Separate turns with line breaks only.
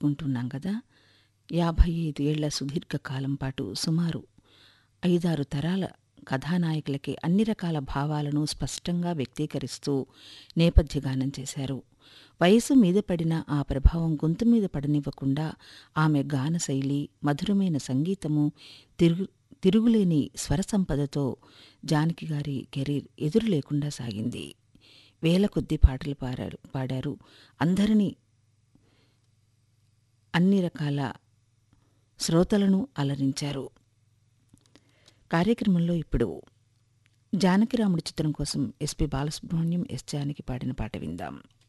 జరుపుకుంటున్నాం కదా యాభై ఐదు ఏళ్ల సుదీర్ఘ కాలం పాటు సుమారు ఐదారు తరాల కథానాయకులకి అన్ని రకాల భావాలను స్పష్టంగా వ్యక్తీకరిస్తూ నేపథ్య గానం చేశారు వయసు మీద పడిన ఆ ప్రభావం గొంతు మీద పడనివ్వకుండా ఆమె గాన శైలి మధురమైన సంగీతము తిరుగు తిరుగులేని స్వర సంపదతో జానకి గారి కెరీర్ ఎదురు లేకుండా సాగింది వేల కొద్ది పాటలు పాడారు పాడారు అందరినీ అన్ని రకాల శ్రోతలను అలరించారు కార్యక్రమంలో ఇప్పుడు జానకిరాముడి చిత్రం కోసం ఎస్పి బాలసుబ్రహ్మణ్యం ఎస్ జానకి పాడిన పాట విందాం